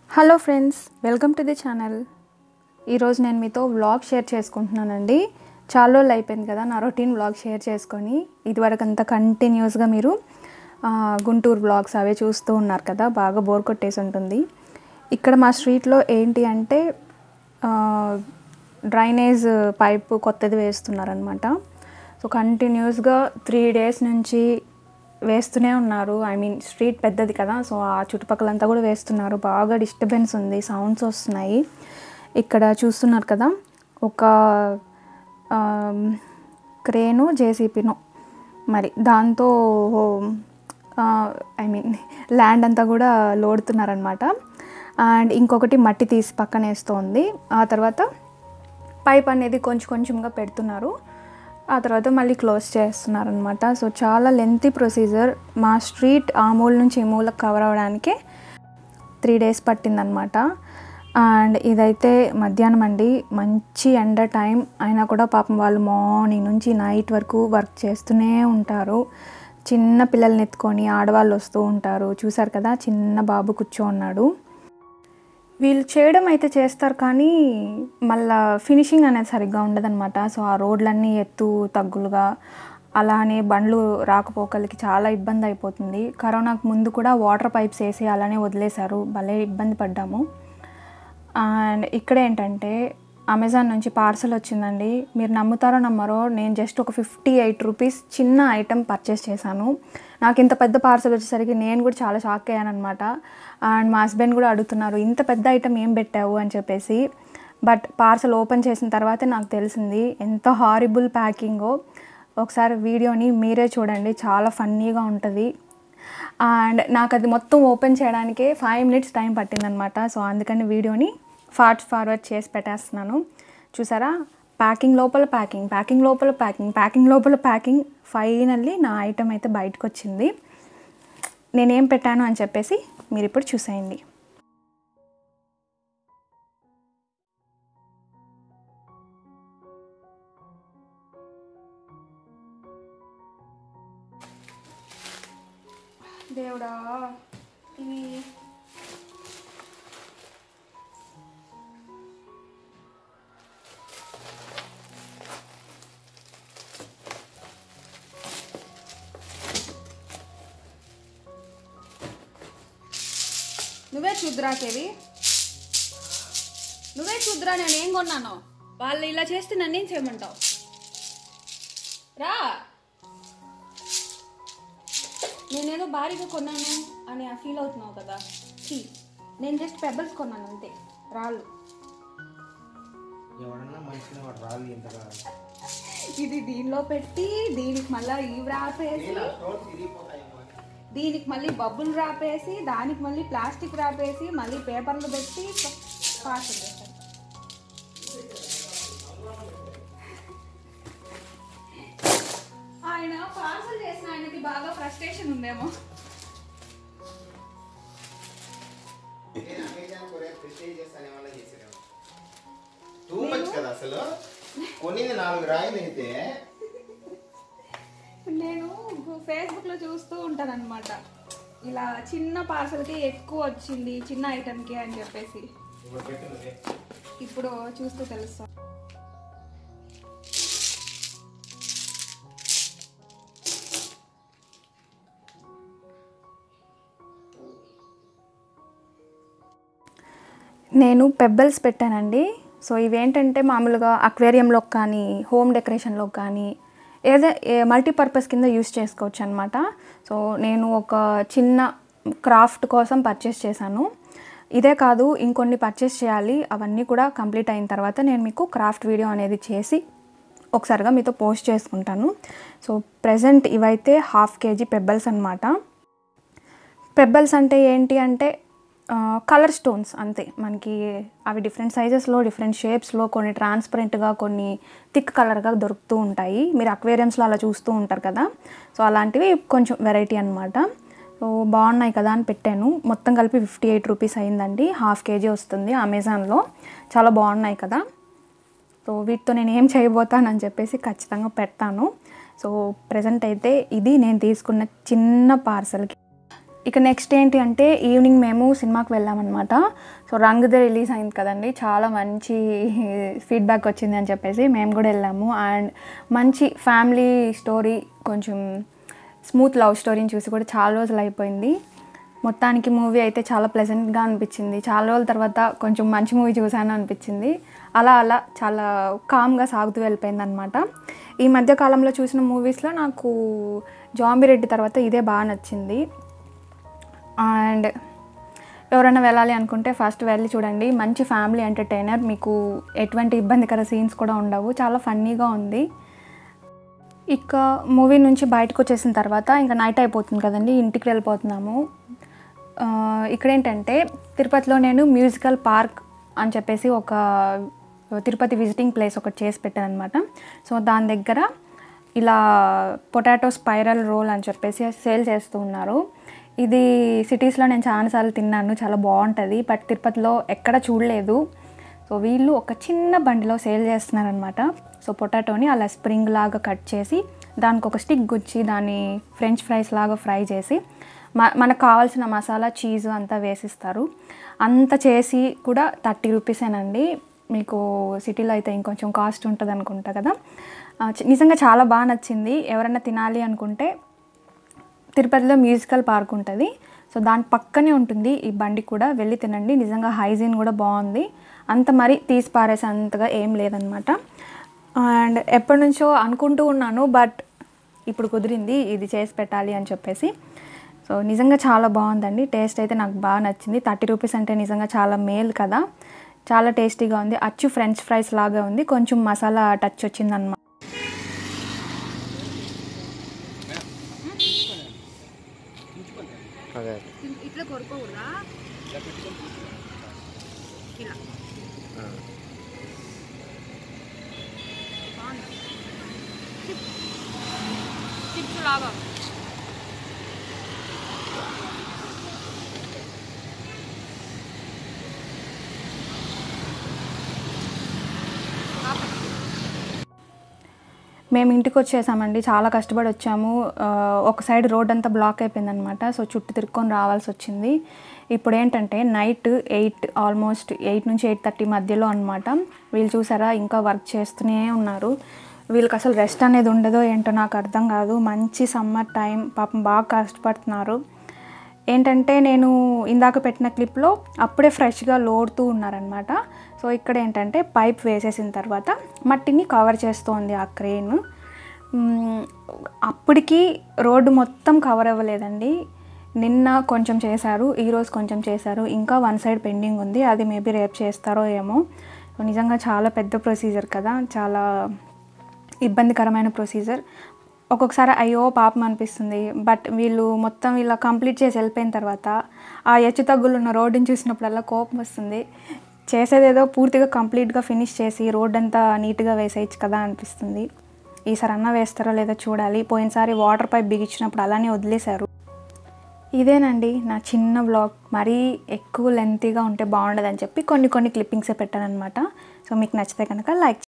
hello friends welcome to the channel ఈరోజు నేను మీతో వ్లాగ్ షేర్ చేసుకుంటున్నానండి చాలా రోజులు అయిపోయింది కదా నా రొటీన్ వ్లాగ్ షేర్ చేసుకొని ఇదివరకు అంతా కంటిన్యూస్గా మీరు ఆ, గుంటూరు వ్లాగ్స్ అవే చూస్తూ ఉన్నారు కదా బాగా బోర్ కొట్టేసి ఉంటుంది ఇక్కడ మా స్ట్రీట్లో ఏంటి అంటే ఆ, డ్రైనేజ్ పైప్ కొత్తది వేస్తున్నారనమాట సో కంటిన్యూస్గా త్రీ డేస్ నుంచి వేస్తూనే ఉన్నారు ఐ మీన్ స్ట్రీట్ పెద్దది కదా సో ఆ చుట్టుపక్కలంతా కూడా వేస్తున్నారు బాగా డిస్టర్బెన్స్ ఉంది సౌండ్స్ వస్తున్నాయి ఇక్కడ చూస్తున్నారు కదా ఒక క్రేను జేసీపీను మరి దాంతో ఐ మీన్ ల్యాండ్ అంతా కూడా లోడుతున్నారనమాట అండ్ ఇంకొకటి మట్టి తీసి పక్కన వేస్తోంది ఆ తర్వాత పైప్ అనేది కొంచెం కొంచెంగా పెడుతున్నారు ఆ తర్వాత మళ్ళీ క్లోజ్ చేస్తున్నారు అనమాట సో చాలా లెంతీ ప్రొసీజర్ మా స్ట్రీట్ ఆ మూల నుంచి ఈ మూలకు కవర్ అవ్వడానికే త్రీ డేస్ పట్టిందనమాట అండ్ ఇదైతే మధ్యాహ్నం అండి మంచి ఎండ టైం అయినా కూడా పాపం వాళ్ళు మార్నింగ్ నుంచి నైట్ వరకు వర్క్ చేస్తూనే ఉంటారు చిన్న పిల్లల్ని ఎత్తుకొని ఆడవాళ్ళు వస్తూ ఉంటారు చూసారు కదా చిన్న బాబు కూర్చో ఉన్నాడు వీళ్ళు చేయడం అయితే చేస్తారు కానీ మళ్ళా ఫినిషింగ్ అనేది సరిగ్గా ఉండదన్నమాట సో ఆ రోడ్లన్నీ ఎత్తు తగ్గులుగా అలానే బండ్లు రాకపోకలకి చాలా ఇబ్బంది అయిపోతుంది కరోనాకు ముందు కూడా వాటర్ పైప్స్ వేసి అలానే వదిలేశారు భలే ఇబ్బంది పడ్డాము అండ్ ఇక్కడ ఏంటంటే అమెజాన్ నుంచి పార్సల్ వచ్చిందండి మీరు నమ్ముతారో నమ్మరో నేను జస్ట్ ఒక ఫిఫ్టీ ఎయిట్ రూపీస్ చిన్న ఐటెం పర్చేస్ చేశాను నాకు ఇంత పెద్ద పార్సల్ వచ్చేసరికి నేను కూడా చాలా షాక్ అయ్యాను అనమాట అండ్ మా హస్బెండ్ కూడా అడుగుతున్నారు ఇంత పెద్ద ఐటెం ఏం పెట్టావు అని చెప్పేసి బట్ పార్సల్ ఓపెన్ చేసిన తర్వాతే నాకు తెలిసింది ఎంత హారిబుల్ ప్యాకింగో ఒకసారి వీడియోని మీరే చూడండి చాలా ఫన్నీగా ఉంటుంది అండ్ నాకు అది మొత్తం ఓపెన్ చేయడానికే ఫైవ్ మినిట్స్ టైం పట్టిందనమాట సో అందుకని వీడియోని ఫాస్ట్ ఫార్వర్డ్ చేసి పెట్టేస్తున్నాను చూసారా ప్యాకింగ్ లోపల ప్యాకింగ్ ప్యాకింగ్ లోపల ప్యాకింగ్ ప్యాకింగ్ లోపల ప్యాకింగ్ ఫైనల్లీ నా ఐటెం అయితే బయటకు వచ్చింది నేనేం పెట్టాను అని చెప్పేసి మీరు ఇప్పుడు చూసేయండి దేవుడా ఇవి నువ్వే చూద్దురా కేవి నువ్వే చూద్దురా నేను ఏం కొన్నాను వాళ్ళు ఇలా చేస్తే నన్నేం చేయమంటావు రా నేనేదో భారీగా కొన్నాను అని ఆ ఫీల్ అవుతున్నావు కదా ఛీ నేను జస్ట్ పెబ్బల్స్ కొన్నాను అంతే రాళ్ళు ఎవడన్నా మనిషిని వాడు రాళ్ళు ఇంతగా ఇది దీనిలో పెట్టి దీనికి మళ్ళీ ఈ రాపేసి దీనికి మళ్ళీ బబ్బులు రాపేసి దానికి మళ్ళీ ప్లాస్టిక్ రాపేసి మళ్ళీ పేపర్లు పెట్టి పార్సల్ చేశాను ఆయన పార్సల్ చేసిన ఆయనకి బాగా ఫ్రస్ట్రేషన్ ఉందేమో టూ మచ్ కదా అసలు కొన్నింది నాలుగు రాయిలు అయితే నేను ఫేస్బుక్లో చూస్తూ ఉంటాను అనమాట ఇలా చిన్న పార్సల్కి ఎక్కువ వచ్చింది చిన్న ఐటెంకి అని చెప్పేసి ఇప్పుడు పెట్టింది ఇప్పుడు చూస్తూ తెలుస్తాం నేను పెబ్బల్స్ పెట్టానండి సో ఇవేంటంటే మామూలుగా అక్వేరియంలో కానీ హోమ్ డెకరేషన్లో కానీ ఏదో మల్టీపర్పస్ కింద యూస్ చేసుకోవచ్చు అనమాట సో నేను ఒక చిన్న క్రాఫ్ట్ కోసం పర్చేస్ చేశాను ఇదే కాదు ఇంకొన్ని పర్చేస్ చేయాలి అవన్నీ కూడా కంప్లీట్ అయిన తర్వాత నేను మీకు క్రాఫ్ట్ వీడియో అనేది చేసి ఒకసారిగా మీతో పోస్ట్ చేసుకుంటాను సో ప్రజెంట్ ఇవైతే హాఫ్ కేజీ పెబ్బల్స్ అనమాట పెబ్బల్స్ అంటే ఏంటి అంటే కలర్ స్టోన్స్ అంతే మనకి అవి డిఫరెంట్ సైజెస్లో డిఫరెంట్ షేప్స్లో కొన్ని ట్రాన్స్పరెంట్గా కొన్ని థిక్ కలర్గా దొరుకుతూ ఉంటాయి మీరు అక్వేరియంస్లో అలా చూస్తూ ఉంటారు కదా సో అలాంటివి కొంచెం వెరైటీ అనమాట సో బాగున్నాయి కదా అని పెట్టాను మొత్తం కలిపి ఫిఫ్టీ ఎయిట్ రూపీస్ అయిందండి హాఫ్ కేజీ వస్తుంది అమెజాన్లో చాలా బాగున్నాయి కదా సో వీటితో నేను ఏం చేయబోతానని చెప్పేసి ఖచ్చితంగా పెడతాను సో ప్రజెంట్ అయితే ఇది నేను తీసుకున్న చిన్న పార్సల్కి ఇక నెక్స్ట్ ఏంటి అంటే ఈవినింగ్ మేము సినిమాకి వెళ్ళామన్నమాట సో రంగుదే రిలీజ్ అయింది కదండి చాలా మంచి ఫీడ్బ్యాక్ వచ్చింది అని చెప్పేసి మేము కూడా వెళ్ళాము అండ్ మంచి ఫ్యామిలీ స్టోరీ కొంచెం స్మూత్ లవ్ స్టోరీని చూసి కూడా చాలా రోజులు అయిపోయింది మొత్తానికి మూవీ అయితే చాలా ప్లెజెంట్గా అనిపించింది చాలా రోజుల తర్వాత కొంచెం మంచి మూవీ చూసాను అనిపించింది అలా అలా చాలా కామ్గా సాగుతూ వెళ్ళిపోయింది అనమాట ఈ మధ్య కాలంలో చూసిన మూవీస్లో నాకు జాంబిరెడ్డి తర్వాత ఇదే బాగా నచ్చింది అండ్ ఎవరైనా వెళ్ళాలి అనుకుంటే ఫస్ట్ వెళ్ళి చూడండి మంచి ఫ్యామిలీ ఎంటర్టైనర్ మీకు ఎటువంటి ఇబ్బందికర సీన్స్ కూడా ఉండవు చాలా ఫన్నీగా ఉంది ఇక మూవీ నుంచి బయటకు వచ్చేసిన తర్వాత ఇంకా నైట్ అయిపోతుంది కదండి ఇంటికి వెళ్ళిపోతున్నాము ఆ, ఇక్కడ ఏంటంటే తిరుపతిలో నేను మ్యూజికల్ పార్క్ అని చెప్పేసి ఒక తిరుపతి విజిటింగ్ ప్లేస్ ఒకటి చేసి పెట్టాను అనమాట సో దాని దగ్గర ఇలా పొటాటో స్పైరల్ రోల్ అని చెప్పేసి సేల్ చేస్తూ ఉన్నారు ఇది సిటీస్లో నేను చాలాసార్లు తిన్నాను చాలా బాగుంటుంది బట్ తిరుపతిలో ఎక్కడ చూడలేదు సో వీళ్ళు ఒక చిన్న బండిలో సేల్ చేస్తున్నారనమాట సో పొటాటోని అలా స్ప్రింగ్ లాగా కట్ చేసి దానికి ఒక స్టిక్ గుచ్చి దాన్ని ఫ్రెంచ్ ఫ్రైస్ లాగా ఫ్రై చేసి మ మనకు కావాల్సిన మసాలా చీజ్ అంతా వేసిస్తారు అంత చేసి కూడా థర్టీ రూపీసేనండి మీకు సిటీలో అయితే ఇంకొంచెం కాస్ట్ ఉంటుంది అనుకుంటా కదా ఆ, చి- నిజంగా చాలా బాగా నచ్చింది ఎవరైనా తినాలి అనుకుంటే తిరుపతిలో మ్యూజికల్ పార్క్ ఉంటుంది సో దాని పక్కనే ఉంటుంది ఈ బండి కూడా వెళ్ళి తినండి నిజంగా హైజీన్ కూడా బాగుంది అంత మరి తీసి పారేసే అంతగా ఏం లేదనమాట అండ్ ఎప్పటి నుంచో అనుకుంటూ ఉన్నాను బట్ ఇప్పుడు కుదిరింది ఇది చేసి పెట్టాలి అని చెప్పేసి సో నిజంగా చాలా బాగుందండి టేస్ట్ అయితే నాకు బాగా నచ్చింది థర్టీ రూపీస్ అంటే నిజంగా చాలా మేల్ కదా చాలా టేస్టీగా ఉంది అచ్చు ఫ్రెంచ్ ఫ్రైస్ లాగా ఉంది కొంచెం మసాలా టచ్ వచ్చిందన్నమాట అదే ఇట్లా కొడుకోకూడదా ఇలా చిప్స్ లాగా మేము ఇంటికి వచ్చేసామండి చాలా కష్టపడి వచ్చాము ఆ, ఒక సైడ్ రోడ్ అంతా బ్లాక్ అయిపోయిందనమాట సో చుట్టూ తిరుక్కొని రావాల్సి వచ్చింది ఇప్పుడు ఏంటంటే నైట్ ఎయిట్ ఆల్మోస్ట్ ఎయిట్ నుంచి ఎయిట్ థర్టీ మధ్యలో అనమాట వీళ్ళు చూసారా ఇంకా వర్క్ చేస్తూనే ఉన్నారు వీళ్ళకి అసలు రెస్ట్ అనేది ఉండదో ఏంటో నాకు అర్థం కాదు మంచి సమ్మర్ టైం పాపం బాగా కష్టపడుతున్నారు ఏంటంటే నేను ఇందాక పెట్టిన క్లిప్లో అప్పుడే ఫ్రెష్గా లోడుతూ ఉన్నారనమాట సో ఇక్కడ ఏంటంటే పైప్ వేసేసిన తర్వాత మట్టిని కవర్ చేస్తోంది ఆ క్రెయిన్ మ్మ్, అప్పటికి రోడ్డు మొత్తం కవర్ అవ్వలేదండి నిన్న కొంచెం చేశారు ఈరోజు కొంచెం చేశారు ఇంకా వన్ సైడ్ పెండింగ్ ఉంది అది మేబీ రేపు చేస్తారో ఏమో నిజంగా చాలా పెద్ద ప్రొసీజర్ కదా చాలా ఇబ్బందికరమైన ప్రొసీజర్ ఒక్కొక్కసారి అయ్యో పాపం అనిపిస్తుంది బట్ వీళ్ళు మొత్తం ఇలా కంప్లీట్ చేసి వెళ్ళిపోయిన తర్వాత ఆ హెచ్చు తగ్గులు ఉన్న రోడ్డుని చూసినప్పుడల్లా కోపం వస్తుంది చేసేదేదో పూర్తిగా కంప్లీట్గా ఫినిష్ చేసి రోడ్ అంతా నీట్గా వేసేయచ్చు కదా అనిపిస్తుంది ఈసారి అన్న వేస్తారో లేదో చూడాలి పోయినసారి వాటర్ పైప్ బిగించినప్పుడు అలానే వదిలేశారు ఇదేనండి నా చిన్న బ్లాగ్ మరీ ఎక్కువ లెంతీగా ఉంటే బాగుండదని చెప్పి కొన్ని కొన్ని క్లిప్పింగ్సే పెట్టాను అనమాట సో మీకు నచ్చితే కనుక లైక్